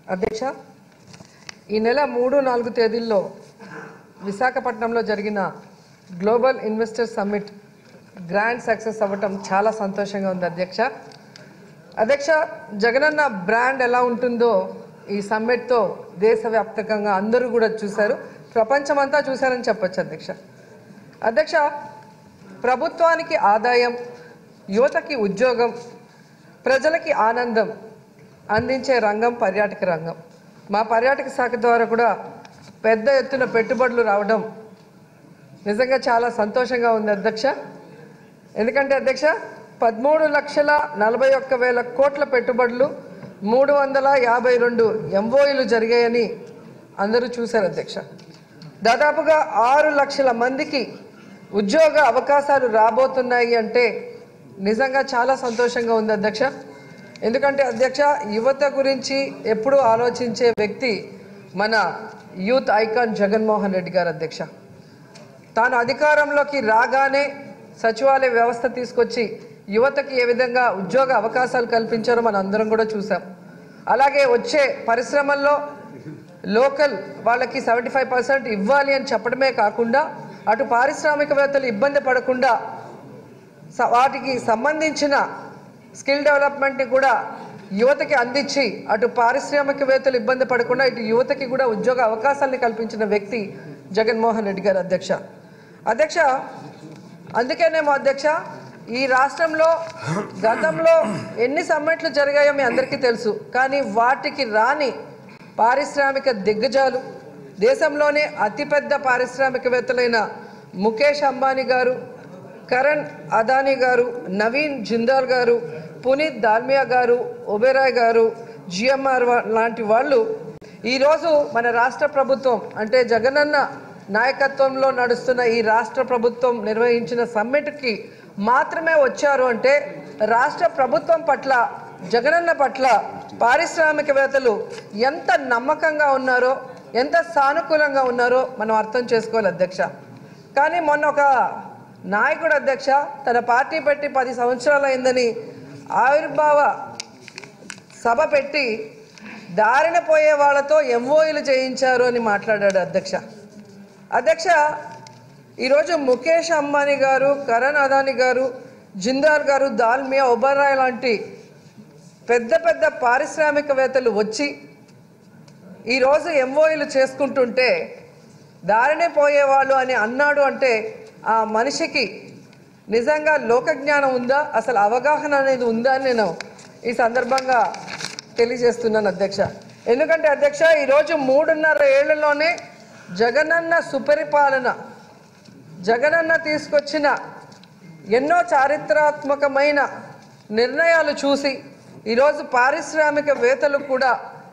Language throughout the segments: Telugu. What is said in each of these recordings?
అధ్యక్ష ఈ నెల మూడు నాలుగు తేదీల్లో విశాఖపట్నంలో జరిగిన global investor summit grand success అవ్వటం చాలా సంతోషంగా ఉంది అధ్యక్ష అధ్యక్ష జగనన్న బ్రాండ్ ఎలా ఉంటుందో ఈ సమ్మిట్తో దేశవ్యాప్తంగా అందరూ కూడా చూశారు ప్రపంచమంతా చూశారని చెప్పొచ్చు అధ్యక్ష అధ్యక్ష ప్రభుత్వానికి ఆదాయం యువతకి ఉద్యోగం ప్రజలకి ఆనందం అందించే రంగం పర్యాటక రంగం మా పర్యాటక శాఖ ద్వారా కూడా పెద్ద ఎత్తున పెట్టుబడులు రావడం నిజంగా చాలా సంతోషంగా ఉంది అధ్యక్ష ఎందుకంటే అధ్యక్ష పదమూడు లక్షల నలభై ఒక్క వేల కోట్ల పెట్టుబడులు మూడు వందల యాభై రెండు ఎంఓఈలు జరిగాయని అందరూ చూశారు అధ్యక్ష దాదాపుగా ఆరు లక్షల మందికి ఉద్యోగ అవకాశాలు రాబోతున్నాయి అంటే నిజంగా చాలా సంతోషంగా ఉంది అధ్యక్ష ఎందుకంటే అధ్యక్ష యువత గురించి ఎప్పుడూ ఆలోచించే వ్యక్తి మన యూత్ ఐకాన్ జగన్మోహన్ రెడ్డి గారు అధ్యక్ష తాను అధికారంలోకి రాగానే సచివాలయ వ్యవస్థ తీసుకొచ్చి యువతకి ఏ విధంగా ఉద్యోగ అవకాశాలు కల్పించారో మనం అందరం కూడా చూసాం అలాగే వచ్చే పరిశ్రమల్లో లోకల్ వాళ్ళకి సెవెంటీ ఫైవ్ పర్సెంట్ ఇవ్వాలి అని చెప్పడమే కాకుండా అటు పారిశ్రామికవేత్తలు ఇబ్బంది పడకుండా స- వాటికి సంబంధించిన స్కిల్ డెవలప్మెంట్ని కూడా యువతకి అందించి అటు పారిశ్రామికవేత్తలు ఇబ్బంది పడకుండా ఇటు యువతకి కూడా ఉద్యోగ అవకాశాలను కల్పించిన వ్యక్తి జగన్మోహన్ రెడ్డి గారు అధ్యక్ష అధ్యక్ష అందుకేనేమో అధ్యక్ష ఈ రాష్ట్రంలో గతంలో ఎన్ని సమ్మిట్లు జరిగాయో మీ అందరికీ తెలుసు కానీ వాటికి రాని పారిశ్రామిక దిగ్గజాలు దేశంలోనే అతిపెద్ద పారిశ్రామికవేత్తలైన ముఖేష్ అంబానీ గారు కరణ్ అదానీ గారు నవీన్ జిందాల్ గారు పునీత్ దాల్మియా గారు ఒబెరాయ్ గారు జిఎంఆర్ లాంటి వాళ్ళు ఈరోజు మన రాష్ట్ర ప్రభుత్వం అంటే జగనన్న నాయకత్వంలో నడుస్తున్న ఈ రాష్ట్ర ప్రభుత్వం నిర్వహించిన సమ్మిట్కి మాత్రమే వచ్చారు అంటే రాష్ట్ర ప్రభుత్వం పట్ల జగనన్న పట్ల పారిశ్రామికవేత్తలు ఎంత నమ్మకంగా ఉన్నారో ఎంత సానుకూలంగా ఉన్నారో మనం అర్థం చేసుకోవాలి అధ్యక్ష కానీ మొన్న ఒక నాయకుడు అధ్యక్ష తన పార్టీ పెట్టి పది సంవత్సరాలు అయిందని ఆవిర్భావ సభ పెట్టి దారిన పోయే వాళ్ళతో ఎంఓఈలు చేయించారు అని మాట్లాడాడు అధ్యక్ష అధ్యక్ష ఈరోజు ముఖేష్ అంబానీ గారు కరణ్ అదానీ గారు జిందాల్ గారు దాల్మియా ఒబరాయ్ లాంటి పెద్ద పెద్ద పారిశ్రామికవేత్తలు వచ్చి ఈరోజు ఎంఓఈలు చేసుకుంటుంటే దారినే పోయేవాళ్ళు అని అన్నాడు అంటే ఆ మనిషికి నిజంగా లోక జ్ఞానం ఉందా అసలు అవగాహన అనేది ఉందా అని నేను ఈ సందర్భంగా తెలియజేస్తున్నాను అధ్యక్ష ఎందుకంటే అధ్యక్ష ఈరోజు మూడున్నర ఏళ్లలోనే జగనన్న సుపరిపాలన జగనన్న తీసుకొచ్చిన ఎన్నో చారిత్రాత్మకమైన నిర్ణయాలు చూసి ఈరోజు పారిశ్రామికవేత్తలు కూడా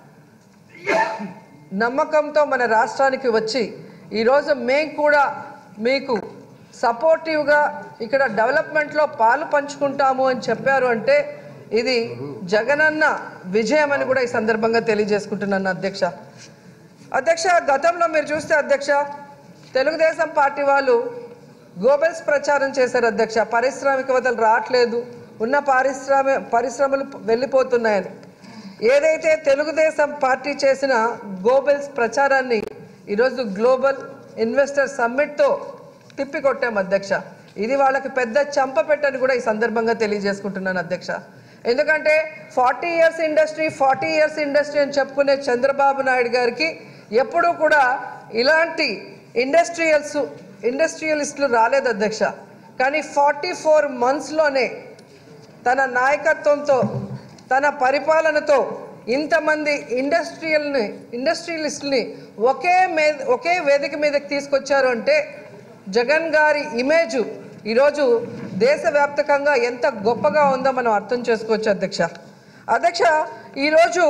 నమ్మకంతో మన రాష్ట్రానికి వచ్చి ఈరోజు మేము కూడా మీకు సపోర్టివ్గా ఇక్కడ డెవలప్మెంట్లో పాలు పంచుకుంటాము అని చెప్పారు అంటే ఇది జగనన్న విజయం అని కూడా ఈ సందర్భంగా తెలియజేసుకుంటున్నాను అధ్యక్ష అధ్యక్ష గతంలో మీరు చూస్తే అధ్యక్ష తెలుగుదేశం పార్టీ వాళ్ళు గోబెల్స్ ప్రచారం చేశారు అధ్యక్ష పారిశ్రామికవేత్తలు రావట్లేదు ఉన్న పారిశ్రామి పరిశ్రమలు వెళ్ళిపోతున్నాయని ఏదైతే తెలుగుదేశం పార్టీ చేసిన గోబెల్స్ ప్రచారాన్ని ఈరోజు గ్లోబల్ ఇన్వెస్టర్ సమ్మిట్తో తిప్పికొట్టాం అధ్యక్ష ఇది వాళ్ళకి పెద్ద చంప పెట్టని కూడా ఈ సందర్భంగా తెలియజేసుకుంటున్నాను అధ్యక్ష ఎందుకంటే forty years industry forty years industry అని చెప్పుకునే చంద్రబాబు నాయుడు గారికి ఎప్పుడూ కూడా ఇలాంటి ఇండస్ట్రియల్స్ ఇండస్ట్రియలిస్టులు రాలేదు అధ్యక్ష కానీ ఫార్టీ ఫోర్ మంత్స్లోనే తన నాయకత్వంతో తన పరిపాలనతో ఇంతమంది ఇండస్ట్రియల్ని ఇండస్ట్రియలిస్టుల్ని ఒకే మే ఒకే వేదిక మీదకి తీసుకొచ్చారు అంటే జగన్ గారి ఇమేజ్ ఈరోజు దేశవ్యాప్తకంగా ఎంత గొప్పగా ఉందో మనం అర్థం చేసుకోవచ్చు అధ్యక్ష అధ్యక్ష ఈరోజు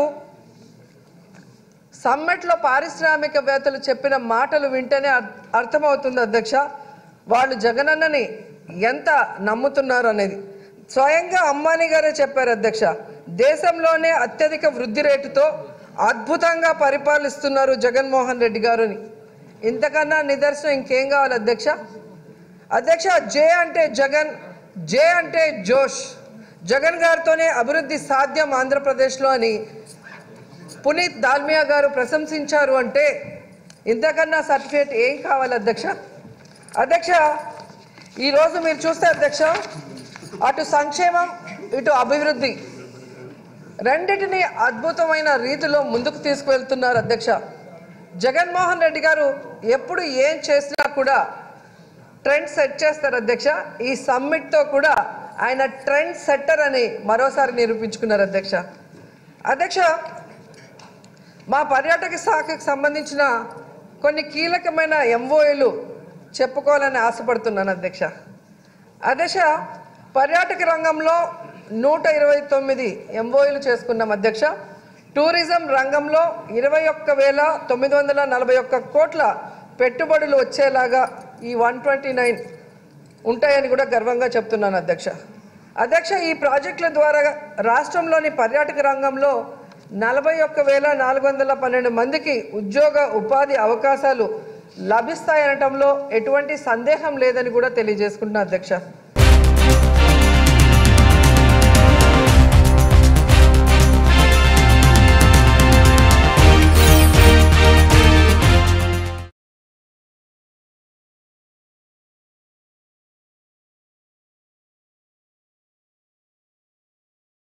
సమ్మెట్లో పారిశ్రామికవేత్తలు చెప్పిన మాటలు వింటేనే అర్- అర్థమవుతుంది అధ్యక్ష వాళ్ళు జగనన్నని ఎంత నమ్ముతున్నారు అనేది స్వయంగా అంబానీ గారే చెప్పారు అధ్యక్ష దేశంలోనే అత్యధిక వృద్ధి రేటుతో అద్భుతంగా పరిపాలిస్తున్నారు జగన్మోహన్ రెడ్డి గారుని ఇంతకన్నా నిదర్శనం ఇంకేం కావాలి అధ్యక్ష అధ్యక్ష జే అంటే జగన్ జే అంటే జోష్ జగన్ గారితోనే అభివృద్ధి సాధ్యం ఆంధ్రప్రదేశ్లో అని పునీత్ దాల్మియా గారు ప్రశంసించారు అంటే ఇంతకన్నా సర్టిఫికేట్ ఏం కావాలి అధ్యక్ష అధ్యక్ష ఈరోజు మీరు చూస్తే అధ్యక్ష అటు సంక్షేమం ఇటు అభివృద్ధి రెండిటిని అద్భుతమైన రీతిలో ముందుకు తీసుకువెళ్తున్నారు అధ్యక్ష జగన్మోహన్ రెడ్డి గారు ఎప్పుడు ఏం చేసినా కూడా ట్రెండ్ సెట్ చేస్తారు అధ్యక్ష ఈ సమ్మిట్తో కూడా ఆయన ట్రెండ్ సెట్టర్ అని మరోసారి నిరూపించుకున్నారు అధ్యక్ష అధ్యక్ష మా పర్యాటక శాఖకు సంబంధించిన కొన్ని కీలకమైన ఎంఓఏలు చెప్పుకోవాలని ఆశపడుతున్నాను అధ్యక్ష అధ్యక్ష పర్యాటక రంగంలో నూట ఇరవై తొమ్మిది ఎంఓఏలు చేసుకున్నాం అధ్యక్ష టూరిజం రంగంలో ఇరవై ఒక్క వేల తొమ్మిది వందల నలభై ఒక్క కోట్ల పెట్టుబడులు వచ్చేలాగా ఈ వన్ ట్వంటీ నైన్ ఉంటాయని కూడా గర్వంగా చెప్తున్నాను అధ్యక్ష అధ్యక్ష ఈ ప్రాజెక్టుల ద్వారా రాష్ట్రంలోని పర్యాటక రంగంలో నలభై ఒక్క వేల నాలుగు వందల పన్నెండు మందికి ఉద్యోగ ఉపాధి అవకాశాలు లభిస్తాయనటంలో ఎటువంటి సందేహం లేదని కూడా తెలియజేసుకుంటున్నా అధ్యక్ష